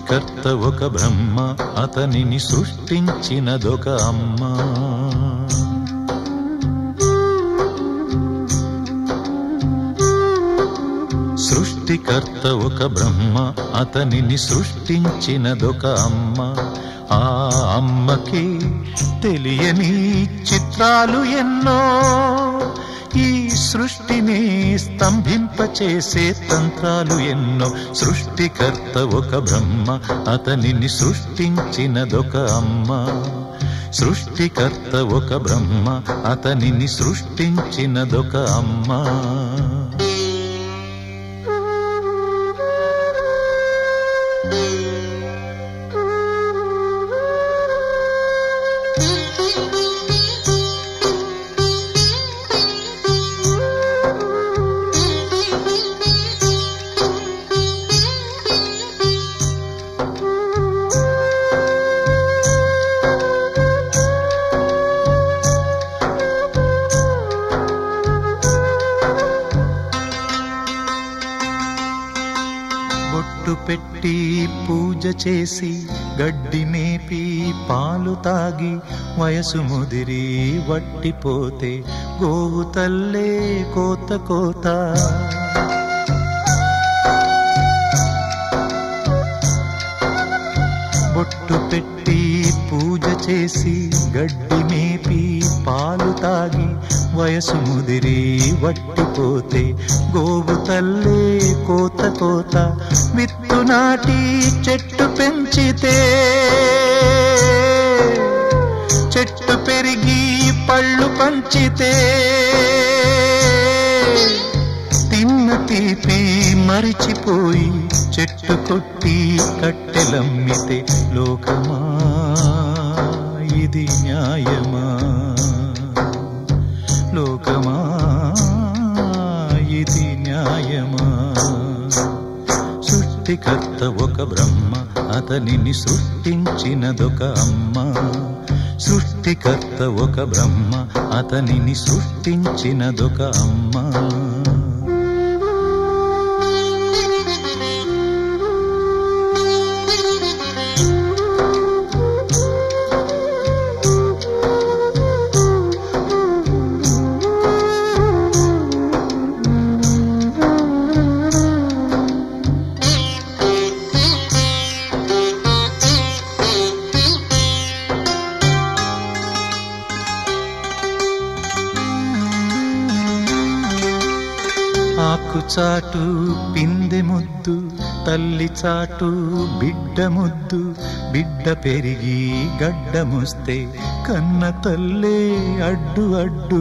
సృష్టికర్త ఒక బ్రహ్మ అతనిని సృష్టించినదొక అమ్మ సృష్టికర్త ఒక బ్రహ్మ అతనిని సృష్టించినదొక అమ్మ ఆ అమ్మకి తెలియని చిత్రాలు ఎన్నో ఈ సృష్టిని స్తంభింపచేసే తంత్రాలు ఎన్నో సృష్టికర్త ఒక బ్రహ్మ అతనిని సృష్టించినదొక అమ్మ సృష్టికర్త ఒక బ్రహ్మ అతనిని సృష్టించినదొక అమ్మ బొట్టు పెట్టి పూజ చేసి గడ్డి మేపి పాలు తాగి వయసు ముదిరి వట్టిపోతే గోవు తల్లే కోత కోత బొట్టు పెట్టి పూజ చేసి గడ్డి మేపి పాలు తాగి వయసు ముదిరి వట్టిపోతే గోవు తల్లే కోత కోత విత్తు నాటి చెట్టు పెంచితే చెట్టు పెరిగి పళ్ళు పంచితే తిన్న తీపి మరిచిపోయి చెట్టు కొట్టి కట్టెలమ్మితే లోకమా ఇది న్యాయమా లోకమా ఇది న్యాయమా సృష్టికర్త ఒక బ్రహ్మ అతనిని సృష్టించినదొక అమ్మ సృష్టికర్త ఒక బ్రహ్మ అతనిని సృష్టించినదొక అమ్మ ఆకు చాటు పిందె ముద్దు తల్లి చాటు బిడ్డ ముద్దు బిడ్డ పెరిగి గడ్డముస్తే కన్న తల్లే అడ్డు అడ్డు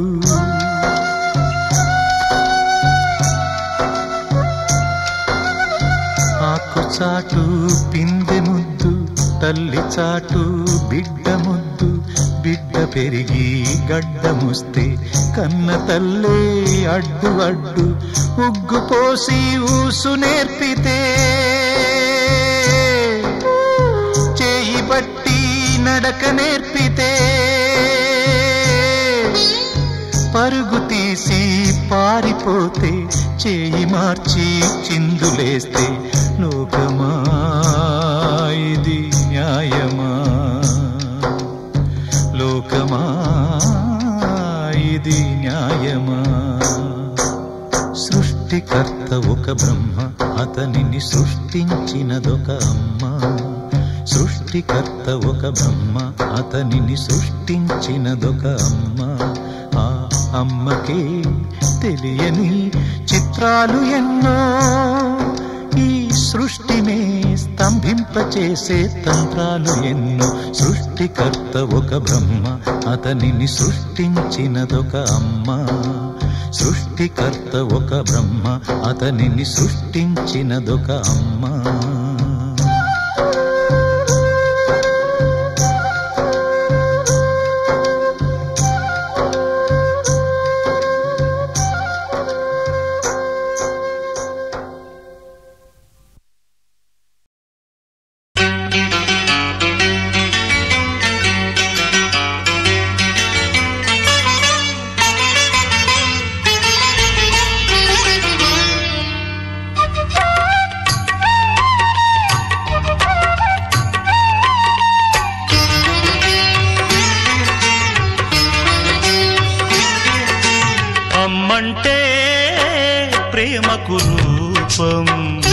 ఆకు చాటు పిందె ముద్దు తల్లి చాటు బిడ్డ ముద్దు బిడ్డ పెరిగి గడ్డముస్తే కన్న తల్లే అడ్డు అడ్డు ఉగ్గు పోసి ఊసు నేర్పితే చేయి బట్టి నడక నేర్పితే పరుగు తీసి పారిపోతే చేయి మార్చి చిందులేస్తే లోకమా ఇది న్యాయమా లోకమా ఇది న్యాయమా సృష్టికర్త ఒక బ్రహ్మ అతనిని సృష్టించినదొక అమ్మ సృష్టికర్త ఒక బ్రహ్మ అతనిని సృష్టించినదొక అమ్మ ఆ అమ్మకే తెలియని చిత్రాలు ఎన్నో ఈ సృష్టినే స్తంభింపచేసే తంత్రాలు ఎన్నో సృష్టికర్త ఒక బ్రహ్మ అతనిని సృష్టించినదొక అమ్మ సృష్టికర్త ఒక బ్రహ్మ అతనిని సృష్టించినదొక అమ్మ Thank you. అమ్మంటే ప్రేమకు రూపం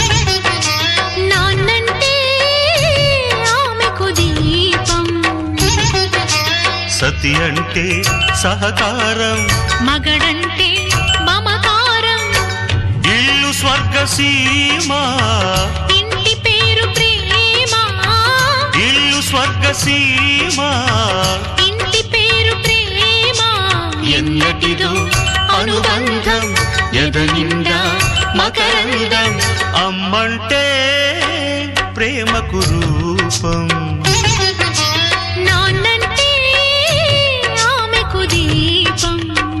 నాన్నంటే ఆమెకు దీపం సతి అంటే సహకారం మగడంటే మమకారం ఇల్లు స్వర్గసీమ ఇంటి పేరు ప్రేమ ఇల్లు స్వర్గసీమ ఇంటి పేరు ప్రేమ ఎన్నటిదో అనుబంధం ఎదనిండా మకరందం అమ్మంటే ప్రేమకు రూపం నాన్నంటే ఆమెకు దీపం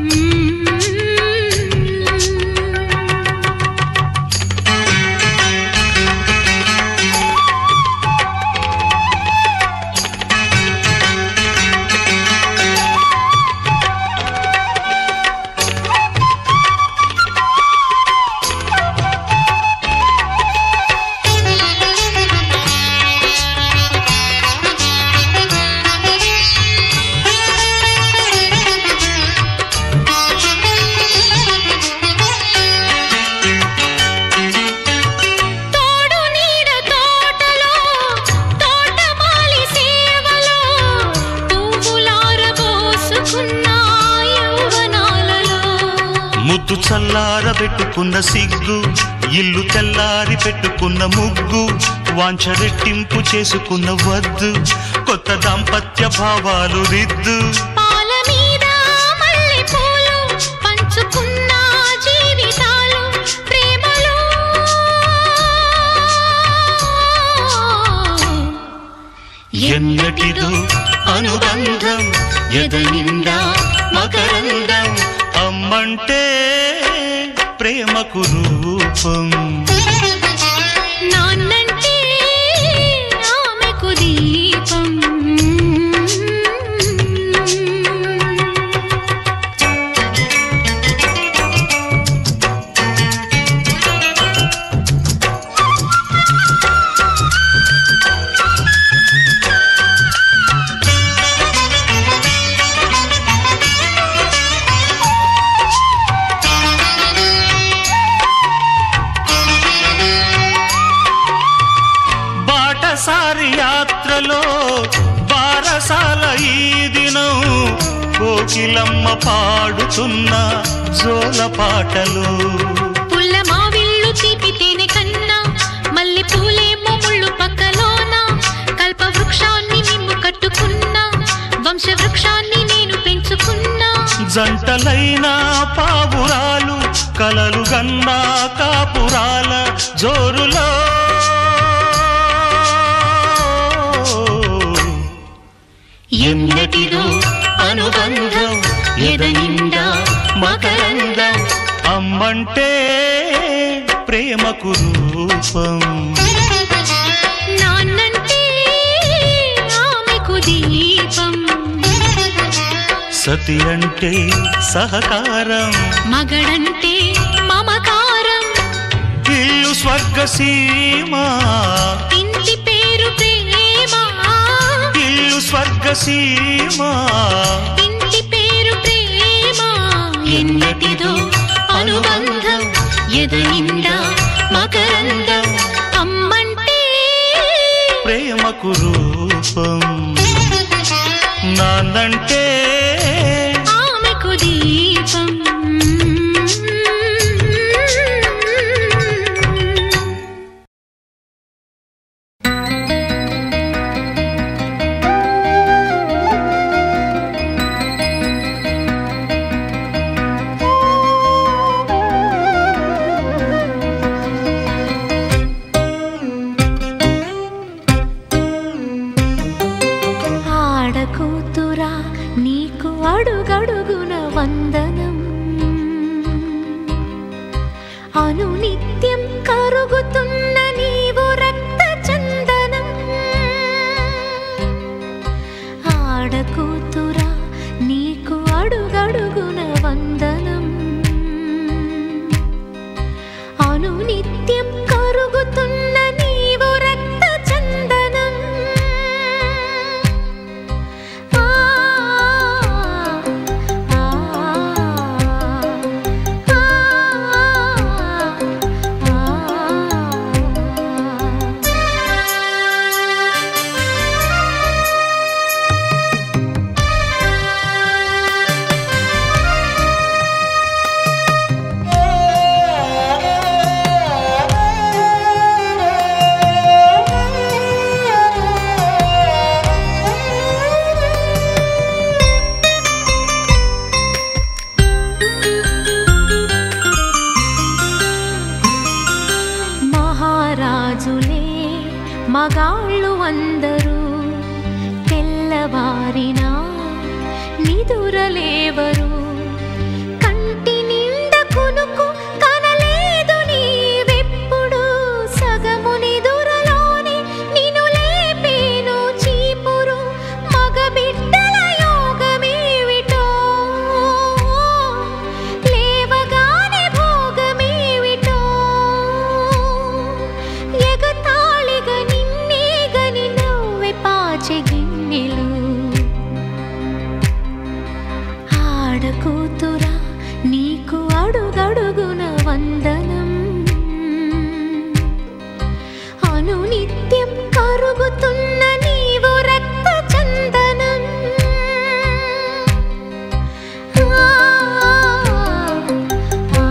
తోడు నీడ తోటలో తోటమాలి సేవలో పువ్వులారబోసుకున్న యౌవనాలలో ముద్దు చల్లార పెట్టుకున్న సిగ్గు ఇల్లు తెల్లారి పెట్టుకున్న ముగ్గు వాంఛ రెట్టింపు చేసుకున్న వద్దు కొత్త దాంపత్య భావాలు రిద్దు పాల మీద మల్లె పూలు పంచుకున్న జీవితాలు ప్రేమలో ఎన్నటిదో అనుబంధం ఎదనిండా మకరందం అమ్మంటే ప్రేమకు రూపం నాన్నంటే ఆమెకు దీపం బాటసారి యాత్రలో బారసాల ఈ దినం కోకిలమ్మ పాడుతున్న జోల పాటలు పుల్ల మావిళ్ళు తీపి తేనె కన్నా మల్లె పూలేమో ముళ్ళు పక్కలోన కల్ప వృక్షాన్ని నిన్ను కట్టుకున్నా వంశ వృక్షాన్ని నేను పెంచుకున్నా జంటలైన పావురాలు కలలు గన్నా కాపురాల జోరులో ఎన్నటిదో అనుబంధం ఎదనిండా మకరందం అమ్మంటే ప్రేమకు రూపం నాన్నంటే ఆమెకు దీపం సతి అంటే సహకారం మగడంటే మమకారం ఇల్లు స్వర్గసీమ ఇంటి పేరు ప్రేమ ఇల్లు స్వర్గసీమ ఇంటి పేరు ప్రేమ ఎన్నటిదో అనుబంధం ఎదనిండా మకరందం అమ్మంటే ప్రేమకు రూపం నాన్నంటే ఆమెకు దీపం ఆడకూతురా నీకు అడుగడుగున వందనం మగాళ్ళు అందరూ తెల్లవారినా నిదురలేవరు కంటి నిండ కునుకు కనలేదు నీవెప్పుడు సగము నిదురలోనే నిన్ను లేపేను చీపురు మగ బిడ్డల యోగమేవిటో లేవగానే భోగమేవిటో ఎగతాళిగా నిన్నే గని నవ్వె పాచె గిన్నెలు ఆడకూతురా నీకు అడుగడుగున వందనం అనునిత్యం కరుగుతున్న నీవు రక్త చందనం ఆ, ఆ,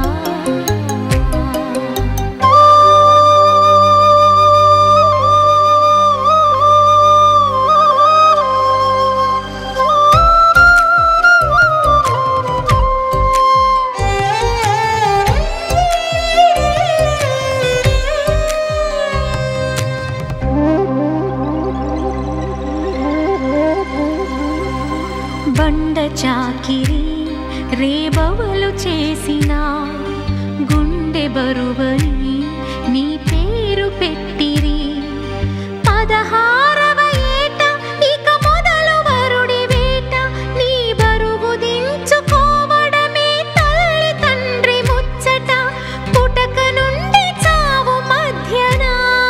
బండ చాకిరి రేబవలు చేసిన గుండె బరువని నీ పేరు పెట్టిరి పదహారవ ఏట ఇక మొదలు వరుడి వేట నీ బరువు దించుకోవడమే తల్లి తండ్రి ముచ్చట పుటక నుండి చావు మధ్యన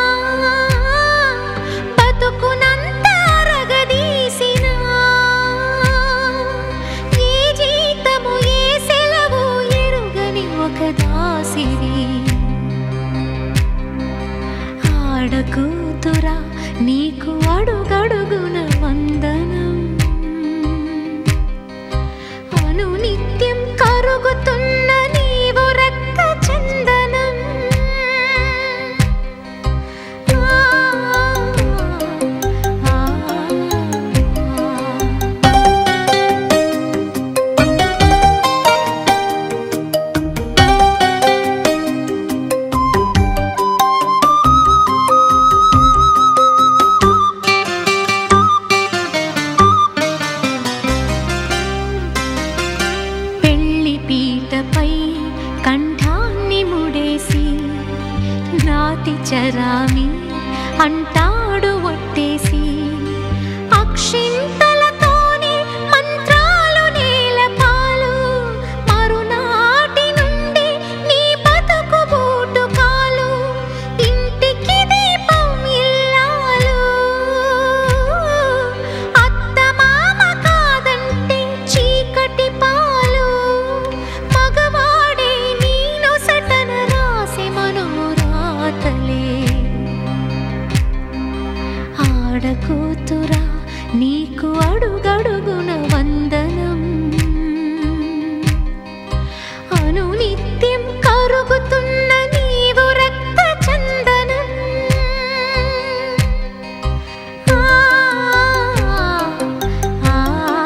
బతుకునంత అరగదీసిన ఏ జీతము ఏ సెలవు ఎరుగని ఒక దాసిరి ఆడకూతురా నీకు అడుగడుగున వందనం అనునిత్యం కరుగుతున్న నీవు రక్త చందనం ఆ, ఆ, ఆ. పెళ్లి పీటపై కంఠాన్ని ముడేసి నాతి చరామి అంటాడు ఒట్టేసి అక్షింతలతోనే మంత్రాలు నేలపాలు మరునాటి నుండి నీ బతుకు బూటు కాలు ఇంటికి దీపం ఇల్లాలు అత్త మామ కాదంటే చీకటి పాలు మగవాడే నీ నొసటన రాసి మనోరాతలే ఆడకూతురా నీకు అడుగడుగున వందనం అనునిత్యం కరుగుతున్న నీవు రక్త చందనం ఆ, ఆ,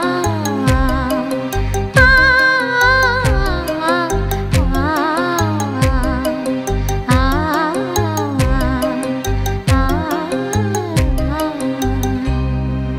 ఆ, ఆ, ఆ.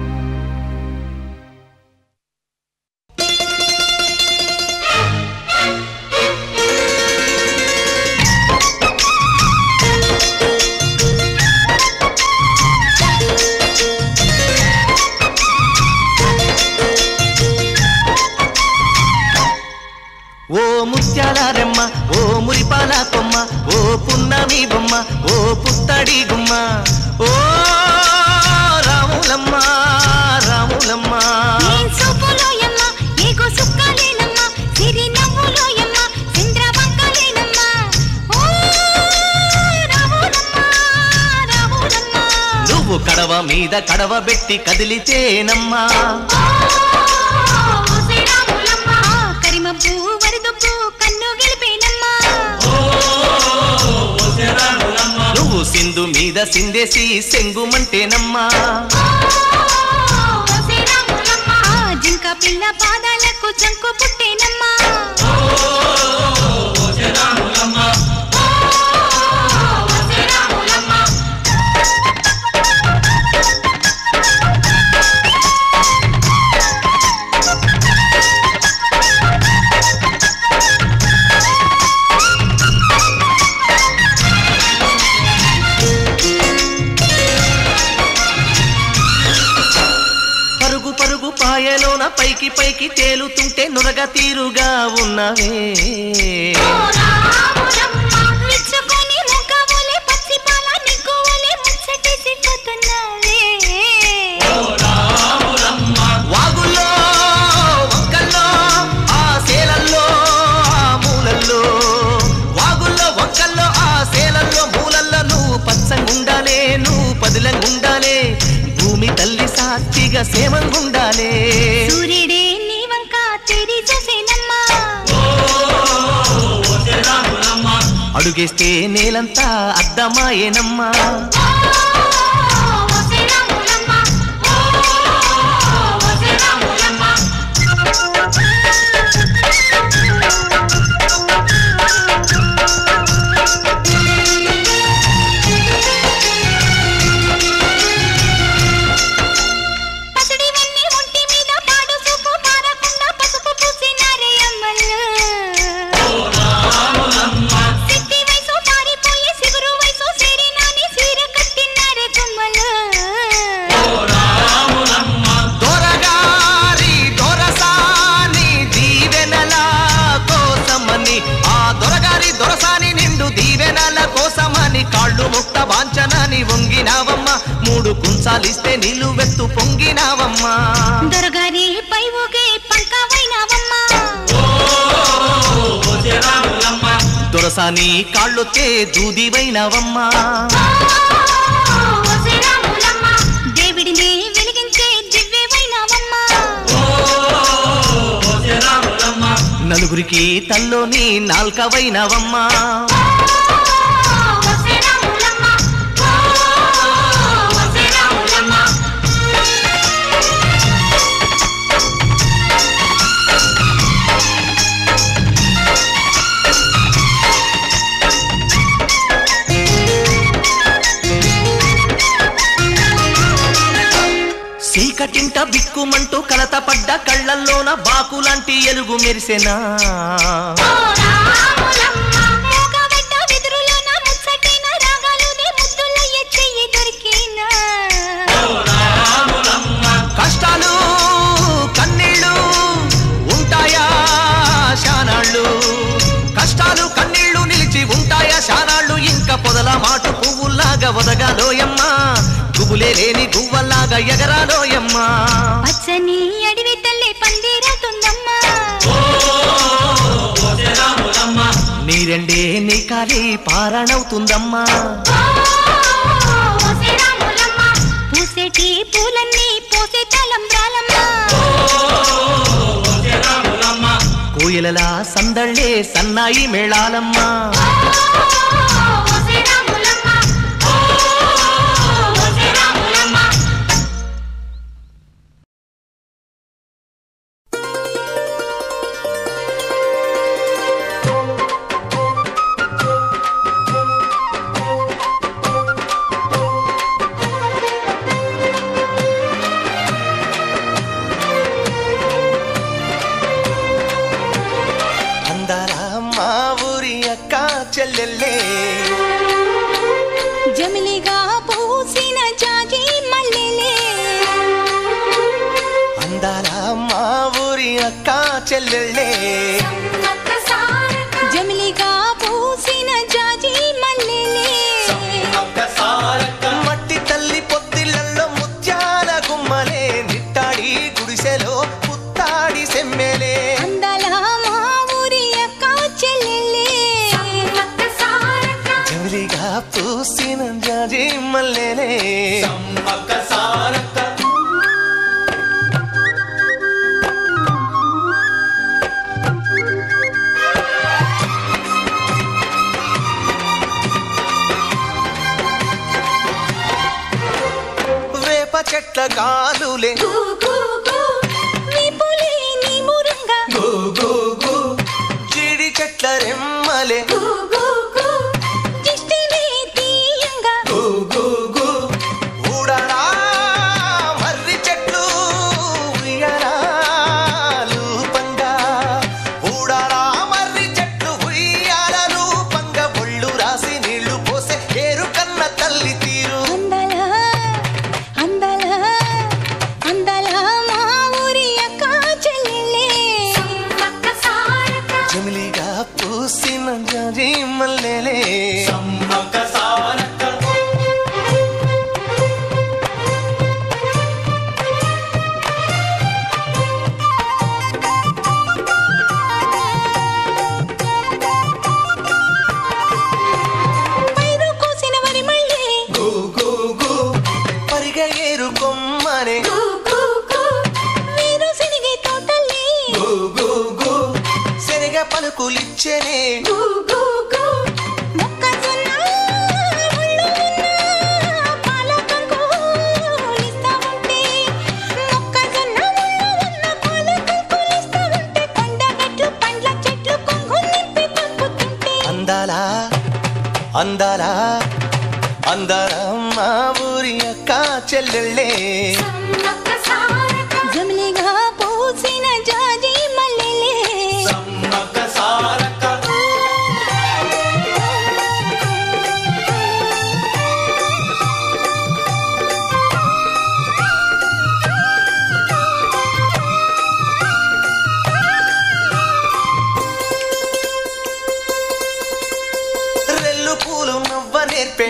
ఓ ముత్యాల రెమ్మ ఓ మురిపాల కొమ్మ ఓ పున్నమి బొమ్మ ఓ పుత్తడి గుమ్మ ఓ రాములమ్మ రాములమ్మ ఏ సూపులోయమ్మ, ఏగో సుక్కలేనమ్మ, సిరి నవ్వులోయమ్మ, చంద్రవంకలేనమ్మ. ఓ రాములమ్మ, రాములమ్మ. నువ్వు కడవ మీద కడవ పెట్టి కదిలితేనమ్మా ఓ శ్రీ రాములమ్మ. కరిమబ్బు వరదబ్బు కన్ను గెలిపేనమ్మ. నువ్వు సింధు మీద సిందేసి సెంగుమంటేనమ్మా ఓ శ్రీ రాములమ్మ. జింక పిల్ల పాదాలకు జంకు పుట్టేనమ్మ. ఓ శ్రీ రాములమ్మ. పైకి తేలుతుంటే నురగ తీరుగా ఉన్నవే మెచ్చుకొని ముగ్గవోలే పచ్చి పాల నిగ్గోలే ముచ్చటేసి పోతున్నావే వాగుల్లో వంకల్లో ఆ సేలల్లో ఆ మూలల్లో వాగుల్లో వంకల్లో ఆ సేలల్లో మూలల్లో నువ్వు పచ్చంగుండాలే నువ్వు పదిలంగుండాలే భూమి తల్లి సాక్షిగా సేమంగుండాలే సూర్యుడే నీ వంక తెరి చూసేనమ్మా అడుగేస్తే నేలంతా అద్దమాయేనమ్మా పసిడివన్నీ ఒంటి మీద పాడు సూపు పారకుండా పసుపు పూసినారే అమ్మలు సిట్టి వయసు పారిపోయి సిగురు వయసు సేరినాని సీర కట్టినారే గుమ్మలు దొరగారి దొరసాని దీవెనల కోసమని ఆ దొరగారి దొరసాని నిండు దీవెనల కోసమని కాళ్ళు ముక్త వాంచనని వంగినావమ్మ మూడు కుంచాలిస్తే నిలువెత్తు పొంగినావమ్మా దొరగారి పై ఊగే పంకవైనావమ్మా దొరసాని కాళ్ళొచ్చే దూదివైనావమ్మా దేవుడిని వెలిగించే దివ్యమైనావమ్మా నలుగురికి తల్లోని నాల్కవైనావమ్మా చీకటింట బిక్కుమంటూ కలత పడ్డ కళ్ళల్లోన బాకులాంటి ఎలుగు మెరిసెనా మూగబడ్డ వెదురులోన ముచ్చటైన రాగాలునే ముద్దులయ్యే చెయ్యి దొరికినా కష్టాలు కన్నీళ్ళు ఉంటాయా శానాళ్ళు కష్టాలు కన్నీళ్లు నిలిచి ఉంటాయా శానాళ్ళు ఇంకా పొదల మాటు పువ్వుల్లాగా ఒదగాలోయమ్మా గుబులే లేని గువ్వల్లాగా ఎగరాలోయమ్మా పచ్చని అడవి తల్లి పందిరవుతుందమ్మా నీరెండే నీ కాలి పారణవుతుందమ్మా పూసేటి పూలన్నీ పోసే తలంబ్రాలమ్మా కోయిలలా సందళ్ళే సన్నాయి మేళాలమ్మా అందాల మా ఊరి అక్క చెల్లెల్లే జమిలిగా పూసిన జాజి మల్లెలే అందాల మా ఊరి అక్క చెల్లెల్లే జమిలిగా పూసిన జాజి మల్లెలే మట్టి తల్లి పొత్తిళ్ళల్లో ముత్యాల గుమ్మలే నిట్టాడి గుడిసెలో పుత్తాడి సెమ్మెలే అందాల మా ఊరి అక్క చెల్లెలే జమిలిగా పూసిన జాజి మల్లెలే వేప చెట్ల గాలులే విపులే నీ మురంగా జీడి చెట్ల రెమ్మలే దిష్టివే తీయంగా ఊడరా మర్రి చెట్లు ఉయ్యారాలు పంగా ఊడరా మర్రి చెట్లు ఉయ్యాలలు పంగ ఒళ్ళు రాసి నీళ్లు పోసే ఏరు కన్న తల్లి తీరు అందాల అందాల అందాల మా ఊరి అక్క చెల్లెలే చెలిగా పూసిన జాజి మల్లెలే సమ్మక సారక్క పైరు కోసిన వరి మళ్ళీ గు గు గు పరిగ ఏరు కొమ్మనే వీరు సినిగి తోటల్లి గు గు గు శనగ పలుకులిచ్చనే మొక్కజొన్న ముళ్ళు ఉన్న పాలకంకు లిస్తా ఉంటే మొక్కజొన్న ముళ్ళు ఉన్న పాలకంకు లిస్తా ఉంటే కొండగట్లు పండ్ల చెట్లు కొంగు నింపి పంపుతుంటే అందాల అందాల అందాల మా ఊరి అక్క చెల్లెళ్ళే జమిలిగా పూసిన జాజి మల్లెలే సమ్మక సారక్క రెల్లు పూలు నవ్వ నేర్పే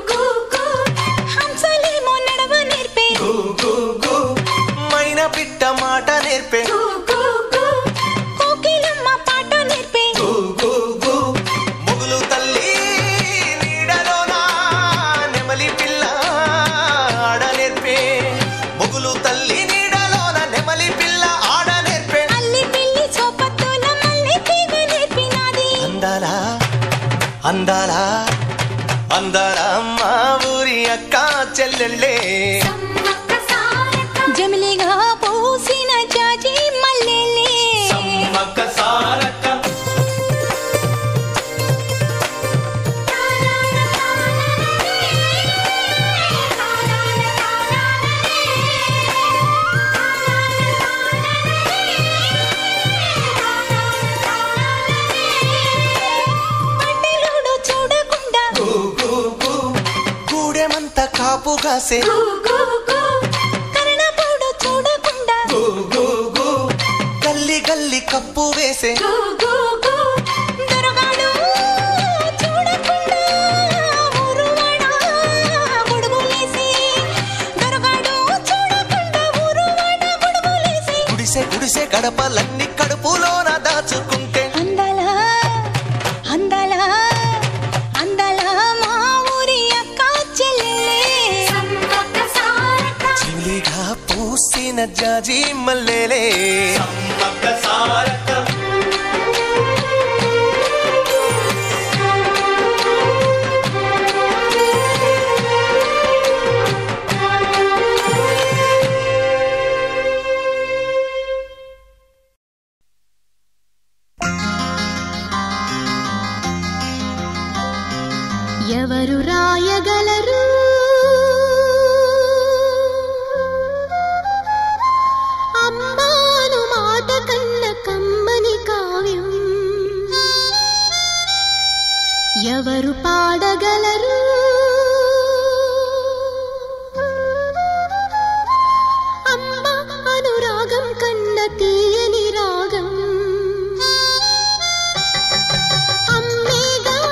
హంసలేమో నడవ నేర్పే గు గు గు మైన పిట్ట మాట నేర్పే కోకిలమ్మ పాట నేర్పే గు గు గు మొగులు తల్లి నీడలోన నెమలి పిల్ల ఆడ నేర్పే మొగులు తల్లి నీడలోన నెమలి పిల్ల ఆడ నేర్పే అల్లి పిల్లి సోపత్తుల మల్లె తీగ నేర్పినాది అందాల అందాల అందాల మా ఊరి అక్క చెల్లెళ్ళే జమిలిగా పూసిన జాజి మల్లెలే సమ్మక సారక్క పట్టెలోడు చూడకుండా గు గు గు గూడెమంత కాపు కాసే కరణపోడు చూడకుండా గు గు గు గల్లి గల్లి కప్పు వేసే దొరగాడు చూడకుండా ఊరువాడ గొడుగులేసి దొరగాడు చూడకుండా ఊరువాడ గొడుగులేసి గుడిసె గుడిసె గడపలన్నీ కడుపులోన దాచుకుంటే అందాల అందాల అందాల మా ఊరి అక్క చెల్లెలే చిలిగా పూసిన జాజి మల్లెలే సమ్మక సారక్క ఎవరు రాయగలరు అమ్మాను మాట కన్న కమ్మని కావ్యం ఎవరు పాడగలరు అమ్మ అనురాగం కన్న తీయని రాగం అమ్మేగా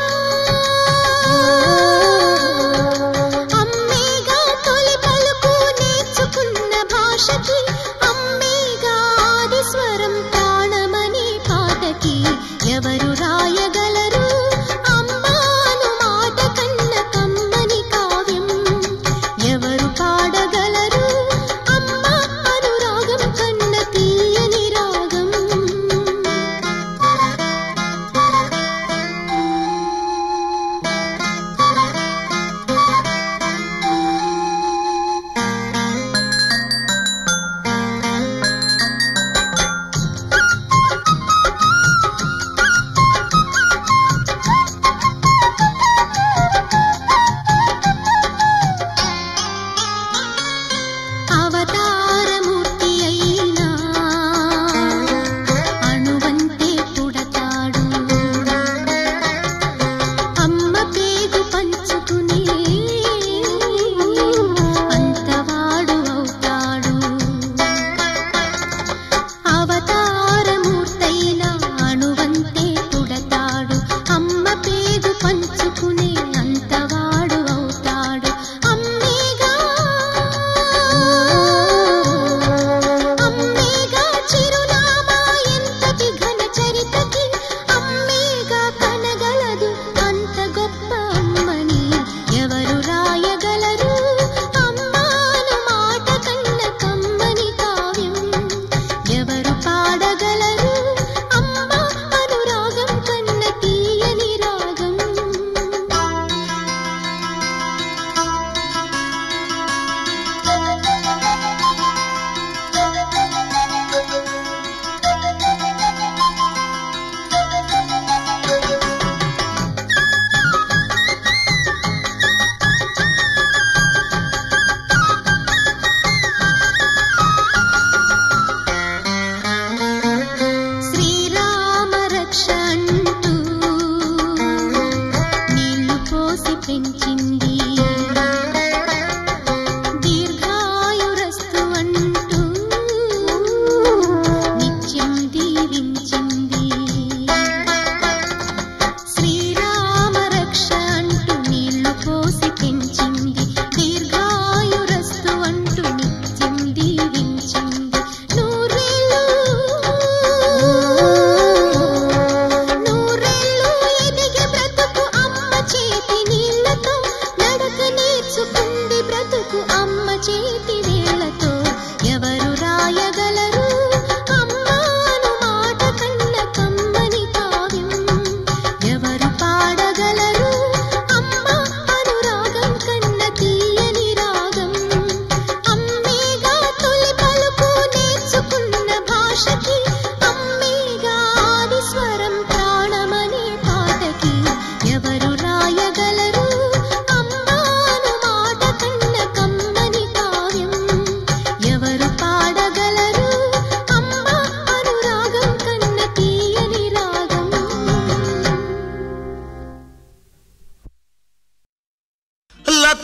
అమ్మేగా తొలి పలుకు నేర్చుకున్న భాషకి అమ్మేగా ఆది స్వరం ప్రాణమనే పాటకి ఎవరు రాయగలరు అమ్మాను మాట కన్న కమ్మని కావ్యం ఎవరు పాడగలరు అమ్మ అనురాగం కన్న తీయని రాగం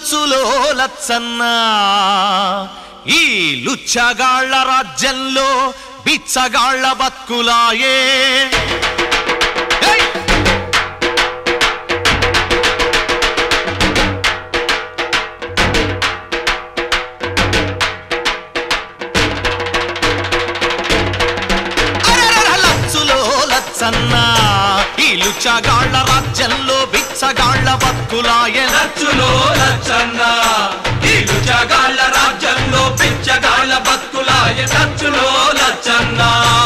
లచ్చులో లచ్చన్న ఈ లుచ్చగాళ్ల రాజ్యంలో బిచ్చగాళ్ల బతుకులాయే ఏయ్! అరెరెరె లచ్చులో లచ్చన్న ఈ లుచ్చగాళ్ల రాజ్యంలో బిచ్చగాళ్ల బతుకులాయే లచ్చులో లచ్చన్న ఈ లుచగాళ్ళ రాజ్యంలో పిచ్చగాళ్ళ బతుకులాయ లచ్చులో లచ్చన్న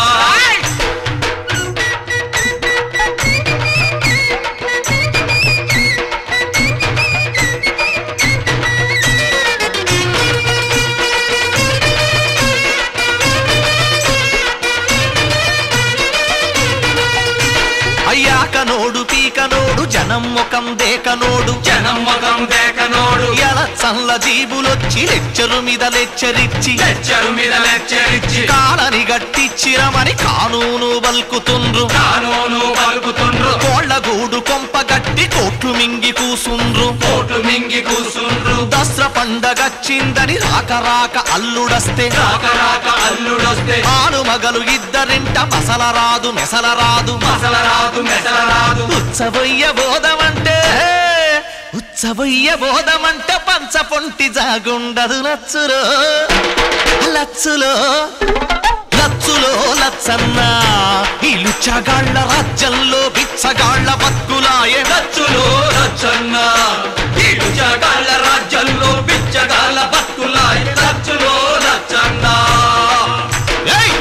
అయ్యాకనోడు పీకనోడు జనం ముఖం దేకనోడు జనం మగం దేకనోడు ఎల చల్ల జీబులొచ్చి లెచ్చరు మీద లెచ్చరిచ్చి లెచ్చరు మీద లెచ్చరిచ్చి కాలని గట్టిచ్చిరమని కానూను బల్కుతుండ్రు కానూను పలుకుతుండ్రు కోళ్ల గూడు కొంప గట్టి కోట్లు మింగి కూసుండ్రు కోట్లు మింగి కూసుండ్రు దసరా పండగచ్చిందని రాక రాక అల్లుడస్తే రాక రాక అల్లుడొస్తే ఆను మగలు ఇద్దరింట మసల రాదు మెసల రాదు మసల రాదు మెసల రాదు ఉత్సవయ్య బోధమంటే ఉత్సవయ్య బోధమంటే పంచ పొంటి జాగుండదు లచ్చులో లచ్చులో లచ్చులో లచ్చన్న ఈ లుచ్చగాళ్ల రాజ్యంలో బిచ్చగాళ్ల బతుకులాయే లచ్చులో లచ్చన్న ఈ లుచగాళ్ళ రాజ్యంలో పిచ్చగాళ్ళ బతుకులాయ లచ్చులో లచ్చన్న ఏయ్!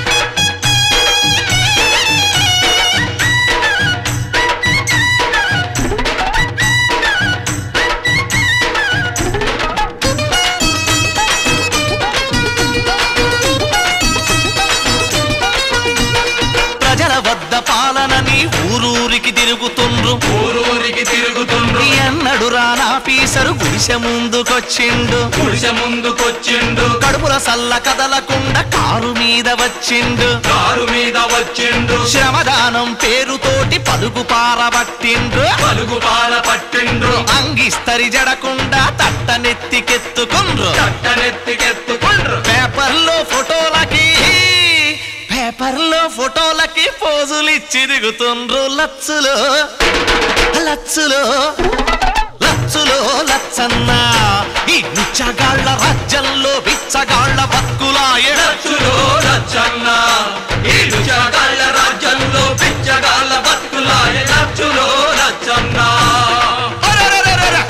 ప్రజల వద్ద పాలనని ఊరూరికి తిరుగుతుండ్రు ఊరూరికి తిరుగుతుండ్రు ఎన్నడు రానాఫీసరు గుడిసె ముందుకొచ్చిండు గుడిసె ముందుకొచ్చిండు కడుపుల సల్ల కదలకుండా కారు మీద వచ్చిండు కారు మీద వచ్చిండు శ్రమదానం పేరుతోటి పలుగు పారబట్టిండ్రు పలుగు పాల పట్టిండ్రు అంగిస్తరి జడకుండా తట్టనెత్తికెత్తుకుండ్రు చట్టనెత్తికెత్తుకుండ్రు పేపర్లో ఫోటోలకి పేపర్లో ఫోటోలకి పోజులు ఇచ్చి దిగుతుండ్రు లచ్చులో లచ్చులో లచ్చులో లచ్చన్న ఈ నిచ్చగాళ్ల రాజ్యంలో బిచ్చగాళ్ల బతుకులాయే లచ్చులో లచ్చన్న ఈ లుచగాళ్ళ రాజ్యంలో పిచ్చగాళ్ళ బతుకులాయ లచ్చులో లచ్చన్న అరెరెరెరెరె!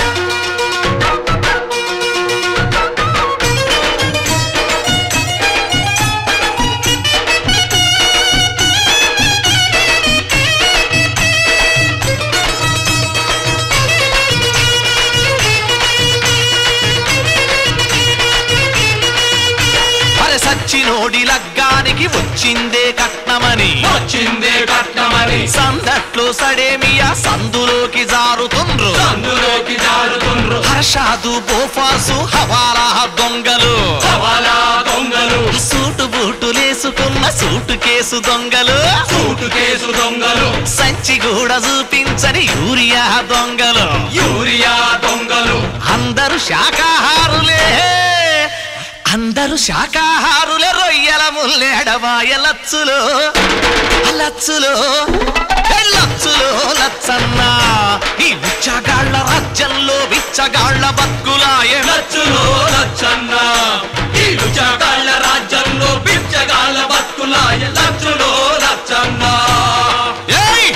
అరె సచ్చినోడి లగ్గానికి వచ్చిందే కట్నమని వచ్చిందే కట్నమని సందట్లో సడేమియా సందులోకి జారుతుండ్రు అందులోకి జారుతుండ్రు హర్షాదు బోఫాసు హవాలా దొంగలు సవాలా దొంగలు సూటు బూటులేసుకున్న సూటు కేసు దొంగలు సూటు కేసు దొంగలు సంచి కూడా చూపించని యూరియా దొంగలు యూరియా దొంగలు అందరూ శాకాహారులే అందరూ శాకాహారులే రొయ్యల ముల్లేడమాయ లచ్చులు లచ్చులు ఏ లచ్చులు లచ్చన్న ఈ బిచ్చగాళ్ల రాజ్యంలో బిచ్చగాళ్ల బతుకులాయే లచ్చులో లచ్చన్న ఈ లుచగాళ్ళ రాజ్యంలో పిచ్చగాళ్ళ బతుకులాయ లచ్చులో లచ్చన్న ఏయ్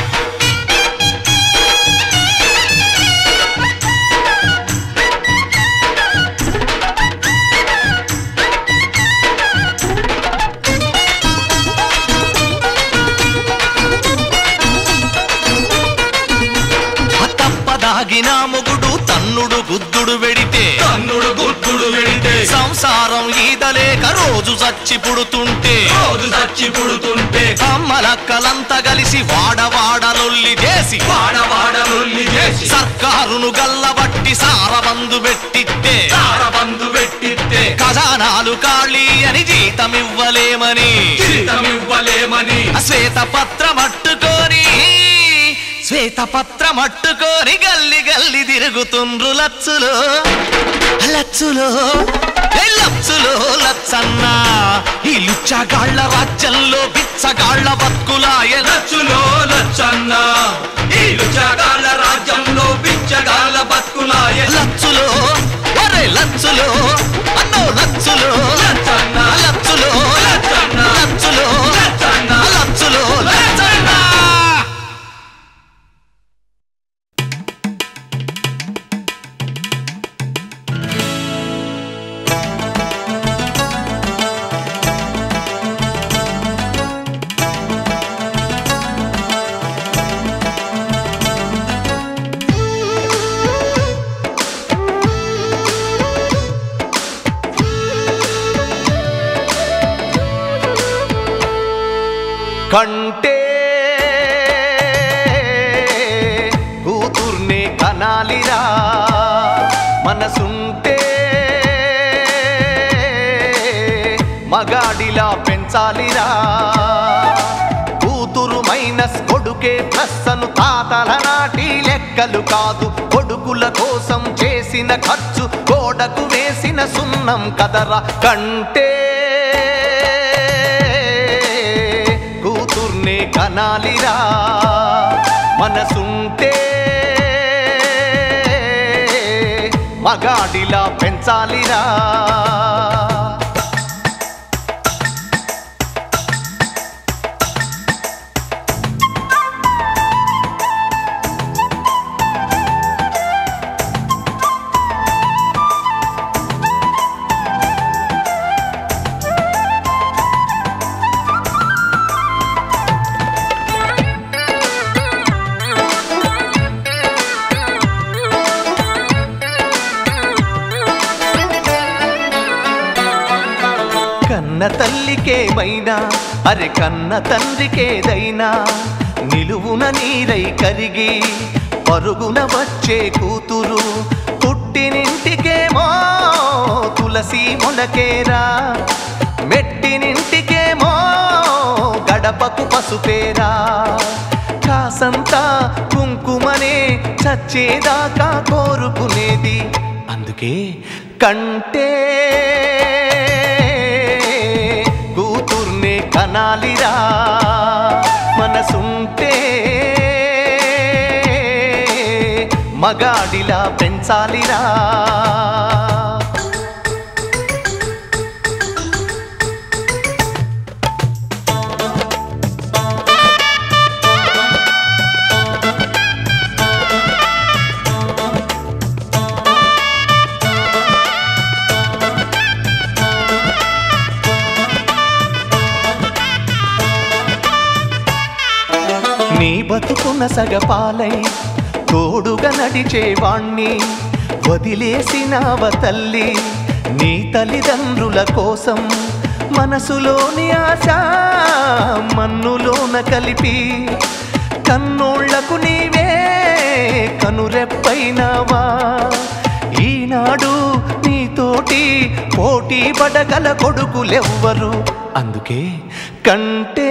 తప్పదాగిన మొగుడు తన్నుడు గుద్దుడు వెడితే కన్నుడు గుర్తుడు వెడితే సంసారం ఈదలేక రోజు చచ్చి పుడుతుంటే రోజు చచ్చి పుడుతుంటే అమ్మలక్కలంతా కలిసి వాడవాడలొల్లి చేసి వాడవాడ లొల్లి చేసి సర్కారును గల్లబట్టి సారబందు పెట్టిట్టే సారబందు పెట్టిస్తే ఖజానాలు ఖాళీ అని జీతమివ్వలేమని జీతమివ్వలేమని శ్వేత పత్రం అట్టుకొని శ్వేతపత్రం అట్టుకొని గల్లి గల్లి తిరుగుతుండ్రు లచ్చులో లచ్చులో ఏ లచ్చులో లచ్చన్న ఈ లుచ్చగాళ్ళ రాజ్యంలో బిచ్చగాళ్ళ బతుకులాయ లచ్చులో లచ్చన్న ఈ లుచగాళ్ళ రాజ్యంలో బిచ్చగాళ్ళ బతుకులాయ లచ్చులో ఒరే లచ్చులో అన్నో లచ్చులో లచ్చన్న లచ్చులో లచ్చన్న లచ్చులో లచ్చన్న లచ్చులో లచ్చన్న కంటే కూతుర్నే కనాలిరా మనసుంటే మగాడిలా పెంచాలిరా కూతురు మైనస్ కొడుకే ప్లస్ అను తాతల నాటి లెక్కలు కాదు కొడుకుల కోసం చేసిన ఖర్చు గోడకు వేసిన సున్నం కదరా కంటే కూతుర్నే కనాలిరా మనసుంటే మగాడిలా పెంచాలిరా కన్న తల్లికేమైనా అరే కన్న తండ్రికేదైనా నిలువున నీరై కరిగి పరుగున వచ్చే కూతురు పుట్టినింటికేమో తులసి మొలకేరా మెట్టినింటికేమో గడపకు పసుపేరా కాసంతా కుంకుమనే చచ్చేదాకా కోరుకునేది అందుకే కంటే కూతుర్నే కనాలిరా మనసుంటే మగాడిలా పెంచాలిరా నీ బతుకున్న సగపాలై తోడుగా నడిచేవాణ్ణి వదిలేసినావ తల్లి నీ తల్లిదండ్రుల కోసం మనసులోని ఆశ మన్నులోన కలిపి కన్నోళ్లకు నీవే కనురెప్పైనావా ఈనాడు నీతోటి పోటీ పడగల కొడుకులెవ్వరు అందుకే కంటే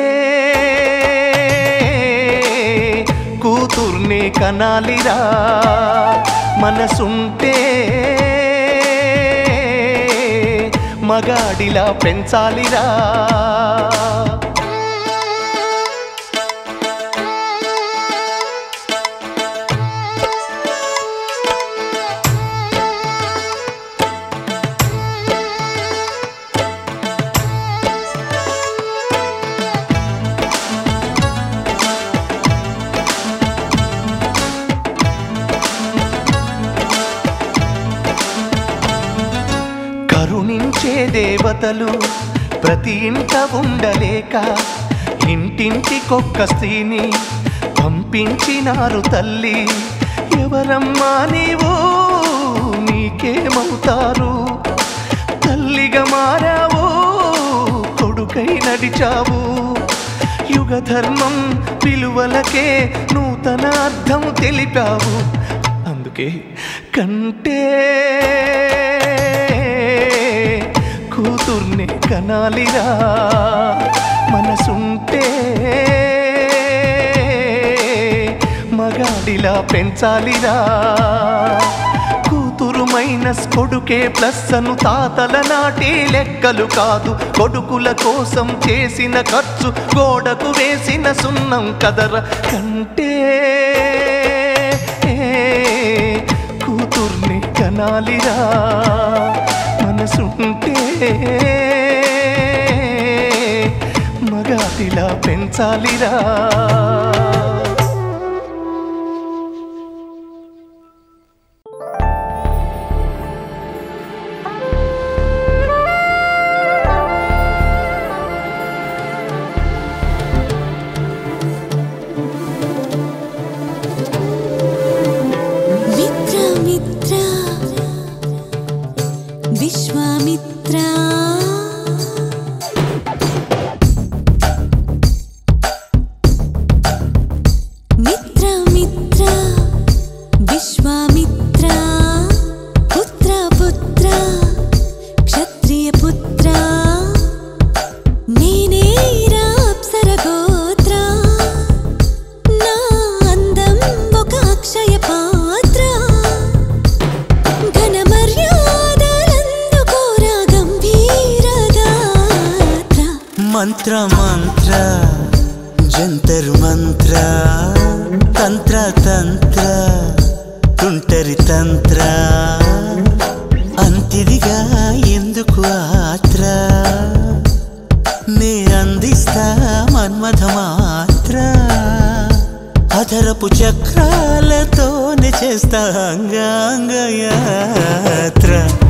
కూతుర్నే కనాలిరా మనసుంటే మగాడిలా పెంచాలిరా కరుణించే దేవతలు ప్రతి ఇంట ఉండలేక ఇంటింటికొక్క స్త్రీని పంపించినారు తల్లి ఎవరమ్మా నీవు నీకేమవుతారు తల్లిగా మారావు కొడుకై నడిచావు యుగ ధర్మం విలువలకే నూతన అర్థం తెలిపావు అందుకే కంటే కూతుర్ని కనాలిరా మనసుంటే మగాడిలా పెంచాలిరా కూతురు మైనస్ కొడుకే ప్లస్ అను తాతల నాటి లెక్కలు కాదు కొడుకుల కోసం చేసిన ఖర్చు గోడకు వేసిన సున్నం కదర కంటే కూతుర్ని కనాలిరా మనసుంటే మగాటిలా పెంచాలిరా మిత్ర మిత్ర విశ్వామిత్ర మిత్ర మిత్ర విశ్వామిత్ర పుత్ర పుత్ర క్షత్రియ పుత్ర నేనే అప్సర గోత్ర నా అందం ఒక అక్షయ పాత్ర ఘన మర్యాదలందుకోరా గంభీర గాత్ర మంత్ర మంత్ర జంతర్ మంత్ర తంత్ర తంత్ర తుంటరి తంత్ర అంతిదిగా ఎందుకు ఆత్ర నే అందిస్తా మన్మథ మాత్ర అధరపు చక్రాలతోనే చేస్తా అంగాంగయాత్ర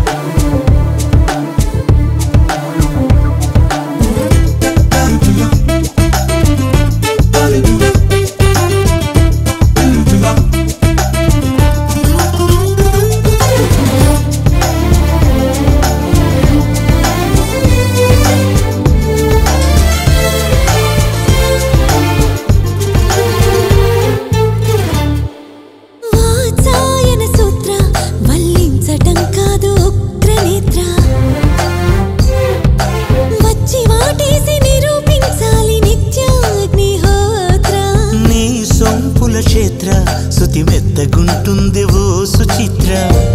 వాత్సాయన సూత్ర వల్లించటం కాదు ఉగ్రనేత్ర వచ్చి వాటేసి నిరూపించాలి నిత్యాగ్నిహోత్ర నీ సొంపుల క్షేత్ర శృతి మెత్తగుంటుంది ఓ సుచిత్ర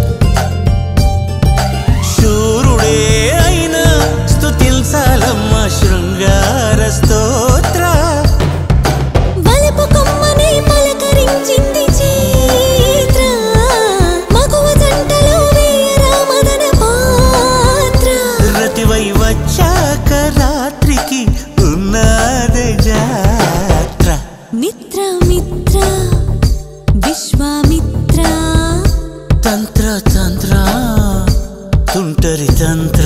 శూరుడే అయినా స్తుతిల్సాలమ్మ శృంగార స్తోత్ర వలపు కొమ్మనే పలకరించింది చైత్ర మగువ జంటలో వేయరా మదన పాత్ర రతివై వచ్చాక రాత్రికి ఉన్నదే జాత్ర మిత్ర మిత్ర విశ్వామిత్ర తంత్ర తంత్ర తుంటరి తంత్ర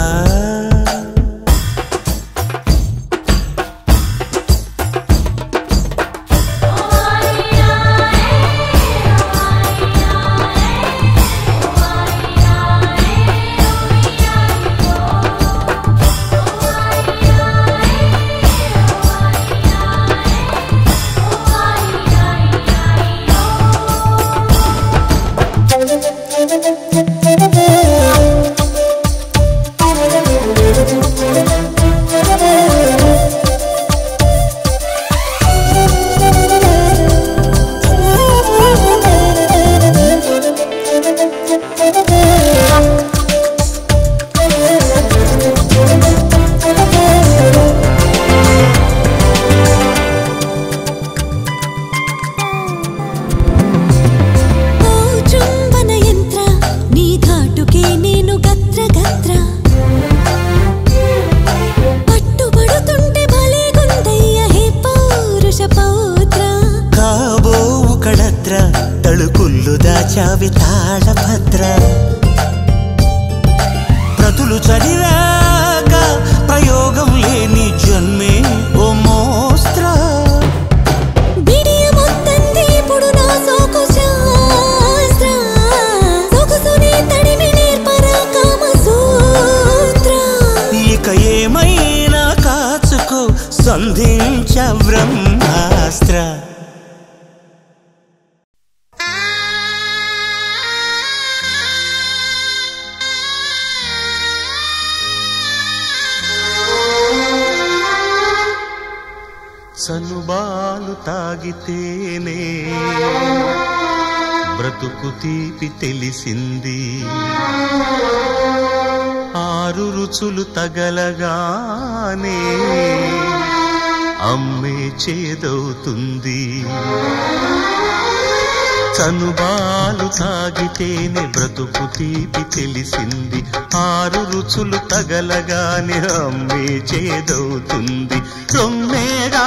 ఓ చుంబన యంత్ర నీ ఘాటుకే నేను గత్ర గత్ర పట్టుబడుతుంటే భలే గుందయ్య హే పౌరుష పౌత్ర కాబోవు కళత్ర తళుకుళ్ళు దాచావి తాళభద్ర ప్రతులు చదివాక ప్రయోగం లేని జన్మే ఓ మోస్త్ర బిడియ మొత్తంది ఇప్పుడు నా సోకు శాస్త్ర సొగసునే తడిమి నేర్పరా కామ సూత్ర ఇక ఏమైనా కాచుకో సంధించ బ్రహ్మాస్త్ర ఆ సనుబాలు తాగితేనే బ్రతుకు తీపి తెలిసింది ఆరు రుచులు తగలగానే అమ్మే చేదవుతుంది చనుబాలు తాగితేనే బ్రతుకు తీపి తెలిసింది ఆరు రుచులు తగలగానే అమ్మే చేదవుతుంది రొమ్మేగా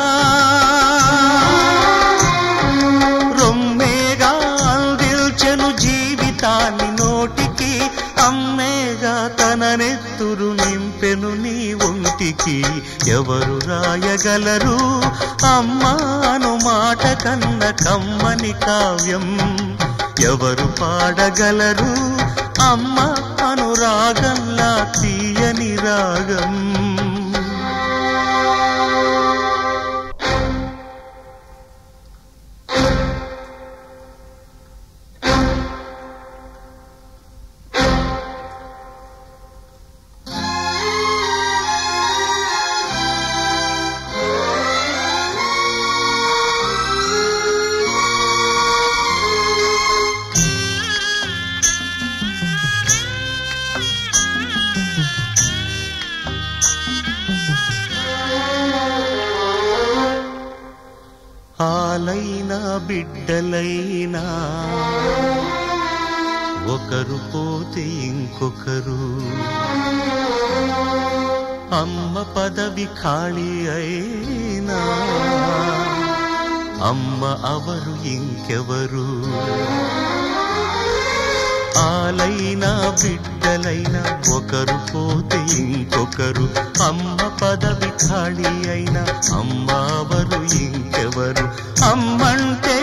రొమ్మేగా అందిల్చెను జీవితాన్ని నోటికి అమ్మేగా తన నెత్తురు నింపెను నీ ఒంటికి ఎవరు రాయగలరు అమ్మాను మాట కన్న కమ్మని కావ్యం ఎవరు పాడగలరు అమ్మ అనురాగంలా తీయని రాగం ఆలైనా బిడ్డలైనా ఒకరు పోతే ఇంకొకరు అమ్మ పదవి ఖాళీ అయినా అమ్మ అవరు ఇంకెవరు ఆలైనా బిడ్డలైనా ఒకరు పోతే ఇంకొకరు అమ్మ పదవి ఖాళీ అయినా అమ్మ అవరు ఇంకెవరు అమ్మంటే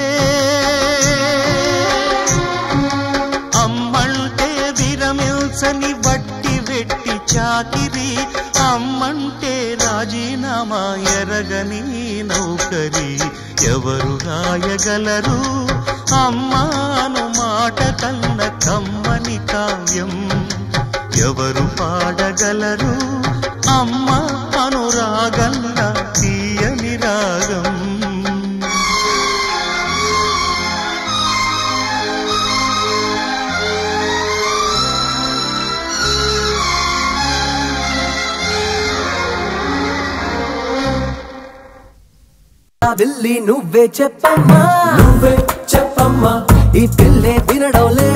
అమ్మంటే విరమిల్సని వట్టి వెట్టి చాకిరి అమ్మంటే రాజీనామా ఎరగని నౌకరి ఎవరు రాయగలరు అమ్మాను మాట కన్న కమ్మని కావ్యం ఎవరు పాడగలరు అమ్మ అనురాగల్ల తీయని రాగం వెళ్ళి నువ్వే చెప్పమ్మా నువ్వే చెప్పమ్మా ఈ పిల్లే వినడం లేదు